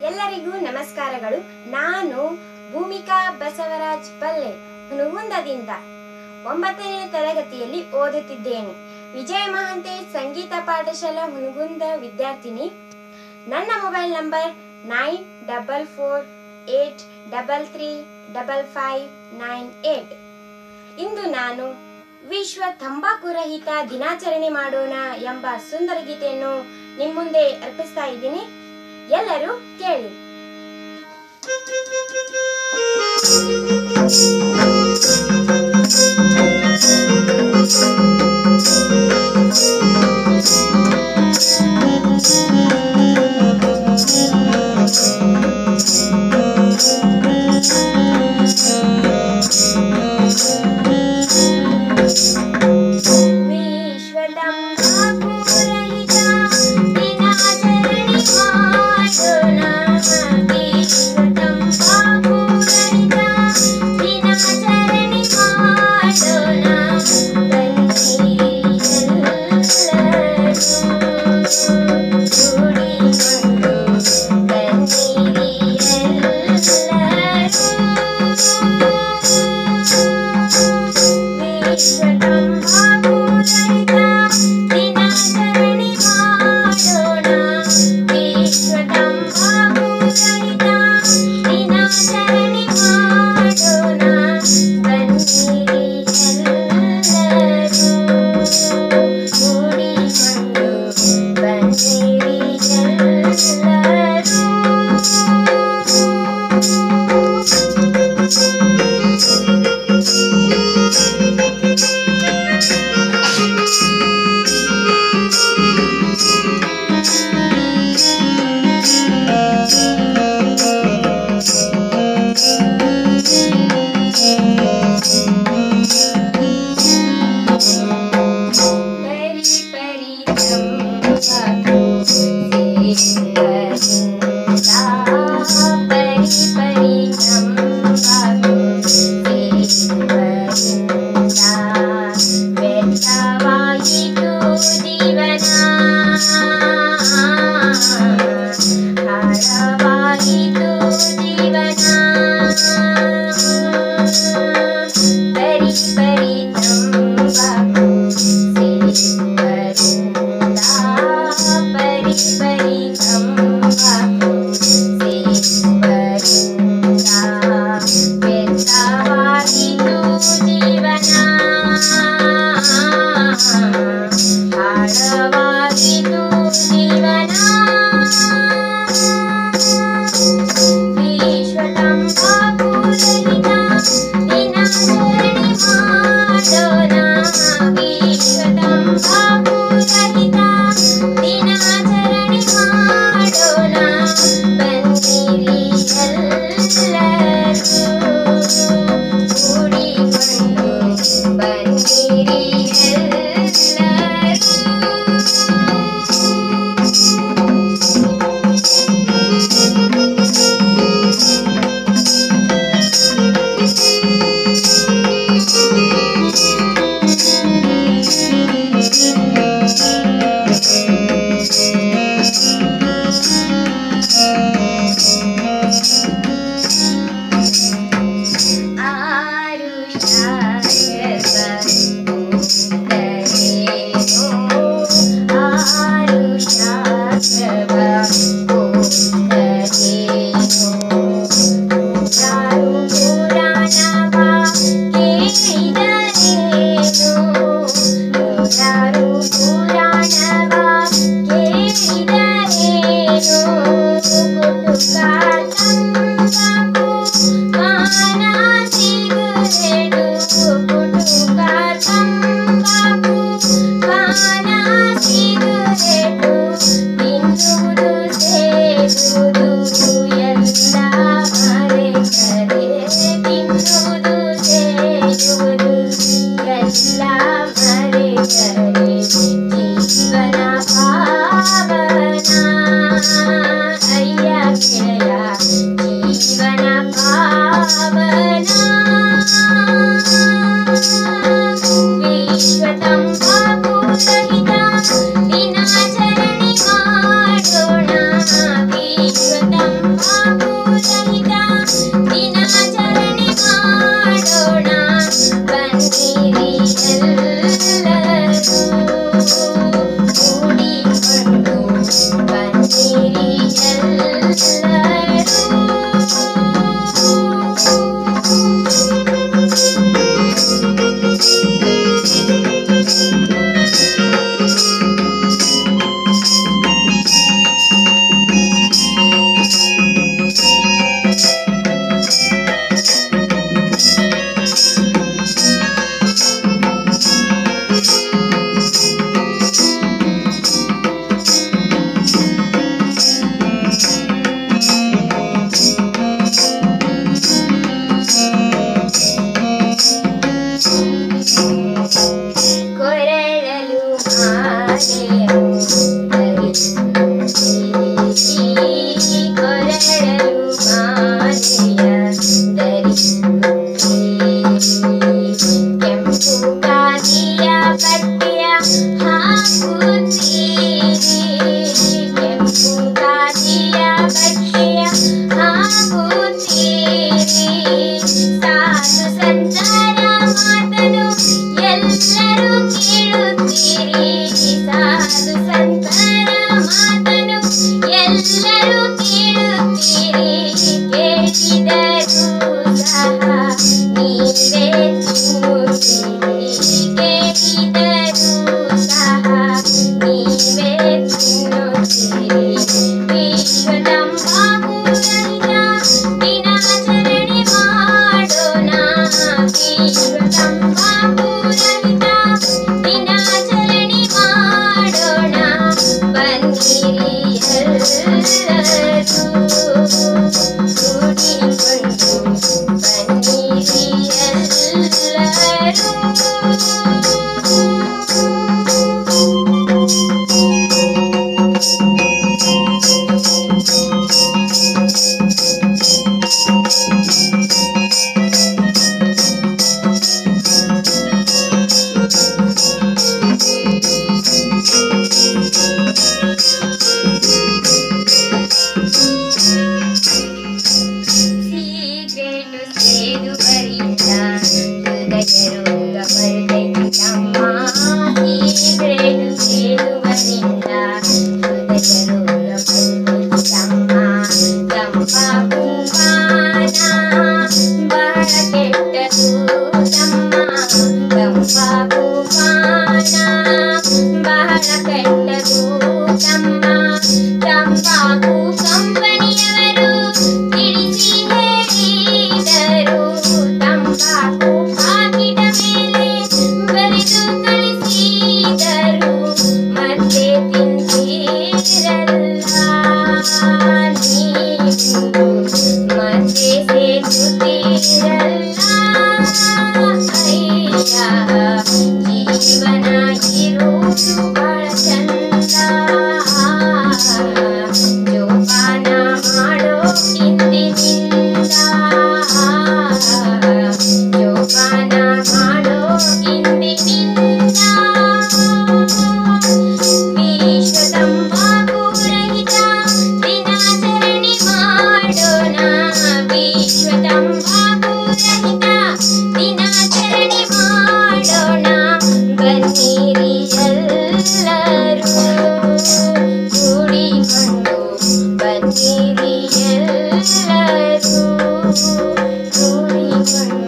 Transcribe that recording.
ಎಲ್ಲರಿಗೂ ನಮಸ್ಕಾರಗಳು ನಾನು ಭೂಮಿಕಾ ಬಸವರಾಜ್ ಪಲ್ಲೆ ಹುನಗುಂದದಿಂದ ಒಂಬತ್ತನೇ ತರಗತಿಯಲ್ಲಿ ಓದುತ್ತಿದ್ದೇನೆ ವಿಜಯ ಮಹಾಂತೇಶ್ ಸಂಗೀತ ಪಾಠಶಾಲಾ ಹುನಗುಂದ ವಿದ್ಯಾರ್ಥಿನಿ ನನ್ನ mobile number nine double four eight double three double five nine eight ಇಂದು ನಾನು ವಿಶ್ವ ತಂಬಾಕು ರಹಿತ ದಿನಾಚರಣೆ ಮಾಡೋಣ ಎಂಬ ಸುಂದರ ಗೀತೆಯನ್ನು ನಿಮ್ಮ ಮುಂದೆ ಅರ್ಪಿಸ್ತಾ ಇದ್ದೀನಿ ಎಲ್ಲರೂ ಕೇಳಿ ವಿಶ್ವ ತಂಬಾಕು ರಹಿತ ದಿನಾಚರಣೆ ಮಾಡೋಣ ವಿಶ್ವ ತಂಬಾಕು ರಹಿತ ದಿನಾಚರಣೆ ಮಾಡೋಣ ಬನ್ನಿ ಎಲ್ಲರೂ ಕೂಡಿಕೊಂಡು ಬನ್ನಿರಿ ಎಲ್ಲರೂ ವಿಶ್ವ ತಂಬಾಕು ರಹಿತ ದಿನಾಚರಣೆ ಮಾಡೋಣ ವಿಶ್ವ ತಂಬಾಕು ರಹಿತ ದಿನಾಚರಣೆ ಮಾಡೋಣ ಬನ್ನಿರಿ ಎಲ್ಲರೂ ಕೂಡಿಕೊಂಡು ಬನ್ನಿರಿ ಎಲ್ಲರೂ ಪರಿ ಪರಿ ತಂಬಾಕು ಸೇವದಿಂದ ಪರಿ ಪರಿ ತಂಬಾಕು ಸೇವದಿಂದ ವ್ಯರ್ಥವಾಯಿತು ಜೀವನ ಹಾರವಾಯಿತು ಜೀವನ ಪರಿ ಪರಿ ತಂಬಾಕು ಸೇವರಿಂದ ಪರಿ ಪರಿ ತಂಬಾಕು ಸೇವರಿಂದ ವ್ಯರ್ಥವಾಯಿತು ಜೀವನ ಹಾಳವಾಗಿತು ಜೀವನ ವಿಶ್ವ ತಂಬಾಕು ರಹಿತ ದಿನಾಚರಣೆ ಮಾಡೋಣ ವಿಶ್ವ ತಂಬಾಕು ರಹಿತ ದಿನಾಚರಣೆ ಮಾಡೋಣ ಬನ್ನಿರಿ ಎಲ್ಲರೂ ಕೂಡಿಕೊಂಡು ಬನ್ನಿರಿ ಎಲ್ಲರೂ ಆರು ಶಾಖದ ಉತ್ತರೇನು ಆರು ಶಾಖದ ಉತ್ತರೇನು ನೂರಾರು ಪುರಾಣವ ಕೇಳಿದರೇನು ನೂರಾರು ಪುರಾಣವ ಕೇಳಿದರೇನು ಕುಟುಕ ತಂಬಾಕು ಪಾನ ಸಿಗರೇನು ಕುಟುಕ ತಂಬಾಕು ಪಾನ ಸಿಗರೇನು ತಿನ್ನುವುದು ಸೇರುವುದು ಎಲ್ಲ ಮರೆತರೆ ತಿನ್ನುವುದು ಸೇರುವುದು ಎಲ್ಲ ಮರೆತರೆ ಜೀವನ ಪಾವನ ಅಯ್ಯ ಗೆಳೆಯ ತಂಬಾಕು ರಹಿತ ದಿನಾಚರಣೆ ಮಾಡೋಣ ಬನ್ನಿರಿ ಎಲ್ಲರೂ ಕೂಡಿಕೊಂಡು ಬನ್ನಿರಿ ಕೊರಳಲು ಮಾಲೆಯು ಧರಿಸುತ್ತೀರಿ ಕೊರಳಲು ಮಾಲೆಯ ಧರಿಸುತ್ತೀರಿ ಕೆಂಪು ಗಾದಿಯ ಬಟ್ಟೆಯ ಹಾಕುತ್ತೀರಿ ಕೆಂಪು ಗಾದಿಯ ಬಟ್ಟೆಯ ಹಾಕುತ್ತೀರಿ ಸಾಧು ಸಂತರ ಮಾತನು ಎಲ್ಲರೂ ಕೇಳುತ್ತೀರಿ ಸಾಧು ಸಂತರ ಮಾತನು ಎಲ್ಲರೂ ಕೇಳುತ್ತೀರಿ ಕೇಳಿದರೂ ಸಹ ನೀವೇ ತಿನ್ನುತ್ತೀರಿ ಕೇಳಿದರೂ ಸಹ ನೀವೇ ತಿನ್ನುತ್ತೀರಿ ವಿಶ್ವದಂಬಾಕು ರಹಿತ ದಿನಾಚರಣೆ ಮಾಡೋಣ ವಿಶ್ವದಂಬಾಕು ರಹಿತ ದಿನಾಚರಣೆ ಮಾಡೋಣ ಬನ್ನಿರಿ ಎಲ್ಲರೂ ಕೂಡಿಕೊಂಡು ಬನ್ನಿರಿ ಎಲ್ಲರೂ ಸೀಗೇಟು ಸೇದುವರಿಂದ ಹೃದಯ ರೋಗ ಬರ್ತೈತಮ್ಮ ಸೀಗೇಟು ಸೇದುವರಿಂದ ಹೃದಯ ರೋಗ ಬರ್ತೈತಮ್ಮ ತಂಬಾಕು ಪಾನ ಬಹಳ ಕೆಟ್ಟದು ತಮ್ಮ ತಂಬಾಕು ಪಾನ ಬಹಳ ಕೆಟ್ಟದು ತಮ್ಮ ತಂಬಾಕು ಕಂಪನಿಯವರು ತಿಳಿಸಿ ಹೇಳಿದರು ತಂಬಾಕು ಹಾಕಿದ ಮೇಲೆ ಬರೆದು ಕಳಿಸಿದರು ಮತ್ತೆ ತಿಂದಿರಲ್ಲ ನೀವು ಮತ್ತೆ ಸೇರುತ್ತೀರಲ್ಲ ಅಯ್ಯ ಜೀವನ ಇರುವುದು ಬಹಳ ಚಂದ ಜೋಪಾನ ಮಾಡೋ ಇಂದಿನಿಂದ ಜೋಪಾನ ಮಾಡೋ ಇಂದಿನಿಂದ ವಿಶ್ವ ತಂಬಾಕು ರಹಿತ ದಿನಾಚರಣೆ ಮಾಡೋಣ ವಿಶ್ವ ತಂಬಾಕು ರಹಿತ ದಿನಾಚರಣೆ ಮಾಡೋಣ ಬನ್ನಿರಿ ಎಲ್ಲರೂ ಕೂಡಿಕೊಂಡು ಬನ್ನಿರಿ ಎಲ್ಲರೂ ಕೂಡಿಕೊಂಡು